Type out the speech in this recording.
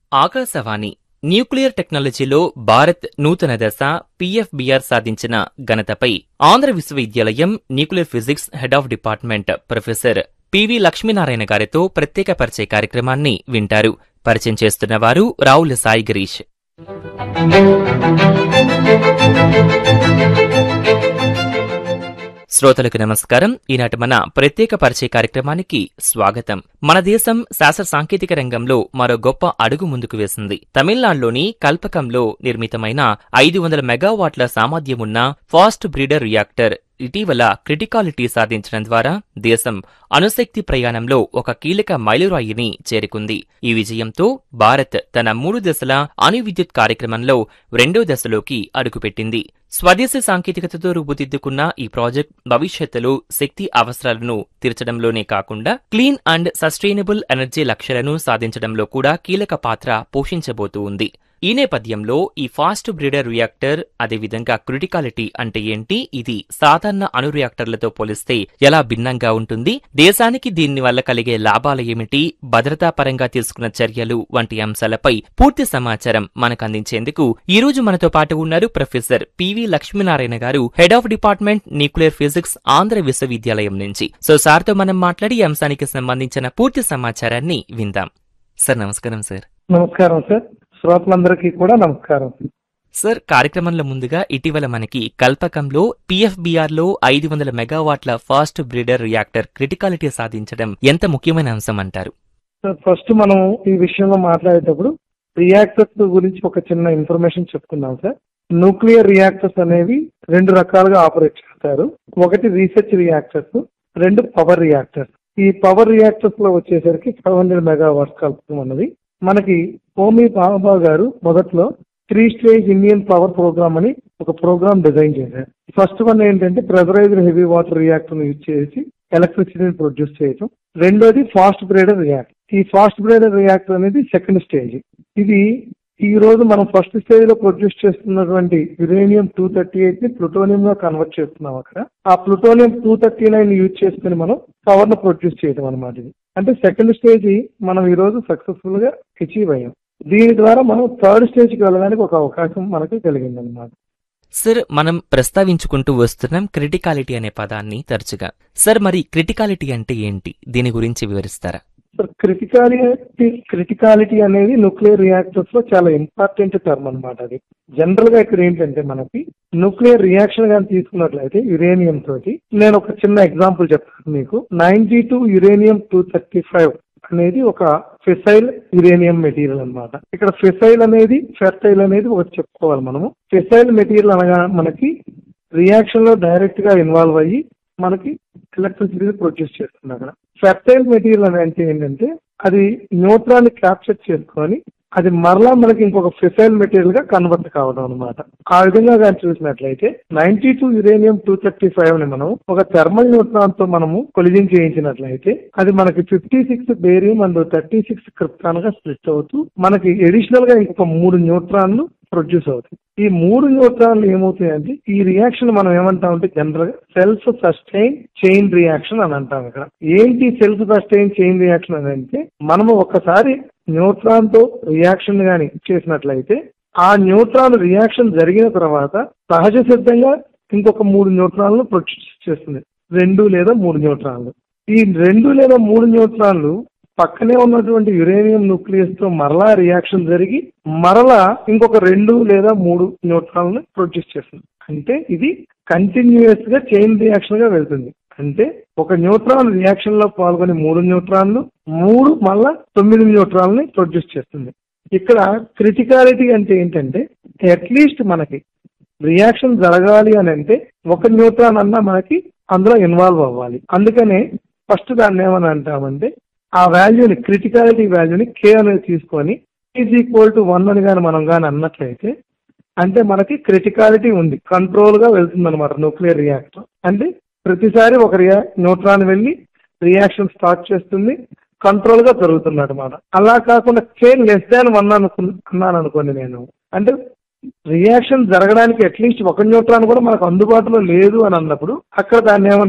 Akashvani nuclear టెక్నాలజీలో భారత్ నూతన దశ పీఎఫ్బీఆర్ సాధించిన ఘనతపై ఆంధ్ర విశ్వవిద్యాలయం nuclear physics head of department professor P V Lakshminarayana గారితో ప్రత్యేక పరిచయ కార్యక్రమాన్ని వింటారు పరిచయం చేస్తున్న వారు రావుల సాయి గిరీష్ శ్రోతలకు నమస్కారం ఈనాటి మన ప్రత్యేక పరిచయ కార్యక్రమానికి స్వాగతం మన దేశం శాస్త్ర సాంకేతిక రంగంలో మరో గొప్ప అడుగు ముందుకు వేసింది తమిళనాడులోని కల్పకంలో నిర్మితమైన ఐదు వందల మెగావాట్ల సామర్థ్యమున్న ఫాస్ట్ బ్రీడర్ రియాక్టర్ ఇటీవల క్రిటికాలిటీ సాధించడం ద్వారా దేశం అణుశక్తి ప్రయాణంలో ఒక కీలక మైలురాయిని చేరుకుంది ఈ విజయంతో భారత్ తన మూడు దశల అణు విద్యుత్ కార్యక్రమంలో రెండో దశలోకి అడుగుపెట్టింది స్వదేశీ సాంకేతికతతో రూపుదిద్దుకున్న ఈ ప్రాజెక్ట్ భవిష్యత్తులో శక్తి అవసరాలను తీర్చడంలోనే కాకుండా క్లీన్ అండ్ సస్టైనబుల్ ఎనర్జీ లక్ష్యాలను సాధించడంలో కూడా కీలక పాత్ర పోషించబోతూ ఉంది ఈ నేపథ్యంలో ఈ ఫాస్ట్ బ్రీడర్ రియాక్టర్ అదేవిధంగా క్రిటికాలిటీ అంటే ఏంటి ఇది సాధారణ అణు రియాక్టర్లతో పోలిస్తే ఎలా భిన్నంగా ఉంటుంది దేశానికి దీని వల్ల కలిగే లాభాలు ఏమిటి భద్రతా పరంగా తీసుకున్న చర్యలు వంటి అంశాలపై పూర్తి సమాచారం మనకు అందించేందుకు ఈ రోజు మనతో పాటు ఉన్నారు professor P V Lakshminarayana garu head of department nuclear physics Andhra విశ్వవిద్యాలయం నుంచి సో సార్తో మనం మాట్లాడి ఈ అంశానికి సంబంధించిన పూర్తి సమాచారాన్ని విందాం సార్ నమస్కారం సార్ నమస్కారం సార్ శ్రోతలందరికీ కూడా నమస్కారం సార్ కార్యక్రమంలో ముందుగా ఇటీవల మనకి కల్పకంలో పిఎఫ్బిఆర్ లో ఐదు వందల మెగావాట్ల ఫాస్ట్ బ్రీడర్ రియాక్టర్ క్రిటికాలిటీ సాధించడం ఎంత ముఖ్యమైన అంశం అంటారు సార్ ఫస్ట్ మనం ఈ విషయంలో మాట్లాడేటప్పుడు రియాక్టర్స్ గురించి ఒక చిన్న ఇన్ఫర్మేషన్ చెప్పుకుందాం సార్ న్యూక్లియర్ రియాక్టర్స్ అనేవి రెండు రకాలుగా ఆపరేట్ చేస్తారు ఒకటి రీసెర్చ్ రియాక్టర్స్ రెండు పవర్ రియాక్టర్స్ ఈ పవర్ రియాక్టర్స్ లో వచ్చేసరికి ఫైవ్ హండ్రెడ్ మెగావాట్స్ కలుపుతాం అన్నది మనకి హోమీ బాబా గారు మొదట్లో three stage Indian power programme అని ఒక ప్రోగ్రామ్ డిజైన్ చేశారు ఫస్ట్ వన్ ఏంటంటే pressurised heavy water reactor use చేసి ఎలక్ట్రిసిటీని ప్రొడ్యూస్ చేయటం రెండోది ఫాస్ట్ బ్రేడర్ రియాక్టర్ ఈ ఫాస్ట్ బ్రేడర్ రియాక్టర్ అనేది సెకండ్ స్టేజ్ ఇది ఈ రోజు మనం ఫస్ట్ స్టేజ్ లో ప్రొడ్యూస్ చేస్తున్నటువంటి యురేనియం టూ థర్టీ ఎయిట్ ని ప్లూటోనియం గా కన్వర్ట్ చేస్తున్నాం అక్కడ ఆ plutonium two thirty nine use చేసుకుని మనం పవర్ ను ప్రొడ్యూస్ చేయడం అనమాట ఇది అంటే సెకండ్ స్టేజ్ మనం ఈ రోజు సక్సెస్ఫుల్ గా అచీవ్ అయ్యాం దీని ద్వారా మనం థర్డ్ స్టేజ్ కి వెళ్ళడానికి ఒక అవకాశం మనకు కలిగింది అనమాట సార్ మనం ప్రస్తావించుకుంటూ వస్తున్నాం క్రిటికాలిటీ అనే పదాన్ని తరచుగా సార్ మరి క్రిటికాలిటీ అంటే ఏంటి దీని గురించి వివరిస్తారా క్రిటికాలిటీ క్రిటికాలిటీ అనేది న్యూక్లియర్ రియాక్టర్స్ లో చాలా ఇంపార్టెంట్ టర్మ్ అనమాట అది జనరల్ గా ఇక్కడ ఏంటంటే మనకి న్యూక్లియర్ రియాక్షన్ కానీ తీసుకున్నట్లయితే యురేనియం తోటి నేను ఒక చిన్న ఎగ్జాంపుల్ చెప్తాను మీకు ninety two uranium two thirty five అనేది ఒక ఫెసైల్ యురేనియం మెటీరియల్ అన్నమాట ఇక్కడ ఫెసైల్ అనేది ఫెర్టైల్ అనేది ఒకటి చెప్పుకోవాలి మనము ఫెసైల్ మెటీరియల్ అనగా మనకి రియాక్షన్ లో డైరెక్ట్ గా ఇన్వాల్వ్ అయ్యి మనకి ఎలక్ట్రిసిటీ ప్రొడ్యూస్ చేస్తుంది అక్కడ ఫెర్టైల్ మెటీరియల్ అని అంటే ఏంటంటే అది న్యూట్రాన్ క్యాప్చర్ చేసుకొని అది మరలా మనకి ఇంకొక ఫిసైల్ మెటీరియల్ గా కన్వర్ట్ కావడం అనమాట ఆ విధంగా కానీ చూసినట్లయితే ninety two uranium two thirty five ని మనం ఒక థర్మల్ న్యూట్రాన్ తో మనము కొలిజింగ్ చేయించినట్లయితే అది మనకి fifty six barium and thirty six krypton గా స్ప్లిట్ అవుతూ మనకి ఎడిషనల్ గా ఇంకొక మూడు న్యూట్రాన్లు ప్రొడ్యూస్ అవుతాయి ఈ మూడు న్యూట్రాన్లు ఏమవుతాయంటే ఈ రియాక్షన్ మనం ఏమంటామంటే జనరల్ గా సెల్ఫ్ సస్టైన్ చైన్ రియాక్షన్ అని అంటాం ఇక్కడ ఏంటి సెల్ఫ్ సస్టైన్ చైన్ రియాక్షన్ అని అంటే మనము ఒక్కసారి న్యూట్రాన్ తో రియాక్షన్ గాని చేసినట్లయితే ఆ న్యూట్రాన్ రియాక్షన్ జరిగిన తర్వాత సహజ సిద్ధంగా ఇంకొక మూడు న్యూట్రాన్లు ప్రొడ్యూస్ చేస్తుంది రెండు లేదా మూడు న్యూట్రాన్లు ఈ రెండు లేదా మూడు న్యూట్రాన్లు పక్కనే ఉన్నటువంటి యురేనియం న్యూక్లియస్ తో మరలా రియాక్షన్ జరిగి మరలా ఇంకొక రెండు లేదా మూడు న్యూట్రాన్లు ప్రొడ్యూస్ చేస్తుంది అంటే ఇది కంటిన్యూస్ గా చైన్ రియాక్షన్ గా వెళ్తుంది అంటే ఒక న్యూట్రాన్ రియాక్షన్ లో పాల్గొని మూడు న్యూట్రాన్లు మూడు మళ్ళా తొమ్మిది న్యూట్రాన్ ని ప్రొడ్యూస్ చేస్తుంది ఇక్కడ క్రిటికాలిటీ అంటే ఏంటంటే అట్లీస్ట్ మనకి రియాక్షన్ జరగాలి అని అంటే ఒక న్యూట్రాన్ అన్నా మనకి అందులో ఇన్వాల్వ్ అవ్వాలి అందుకనే ఫస్ట్ దాన్ని ఏమని అంటామంటే ఆ వాల్యూని క్రిటికాలిటీ వాల్యూని కే అనేది తీసుకొని ఈజ్ ఈక్వల్ టు వన్ అని కానీ మనం కానీ అన్నట్లయితే అంటే మనకి క్రిటికాలిటీ ఉంది కంట్రోల్ గా వెళ్తుంది అనమాట న్యూక్లియర్ రియాక్టర్ అంటే ప్రతిసారి ఒక రియా న్యూట్రాన్ వెళ్ళి రియాక్షన్ స్టార్ట్ చేస్తుంది కంట్రోల్ గా జరుగుతుంది అనమాట అలా కాకుండా చైన్ లెస్ దాన్ వన్ అనుకు అన్నాను అనుకోండి నేను అంటే రియాక్షన్ జరగడానికి అట్లీస్ట్ ఒక న్యూట్రాన్ కూడా మనకు అందుబాటులో లేదు అని అన్నప్పుడు అక్కడ దాన్ని ఏమంటారు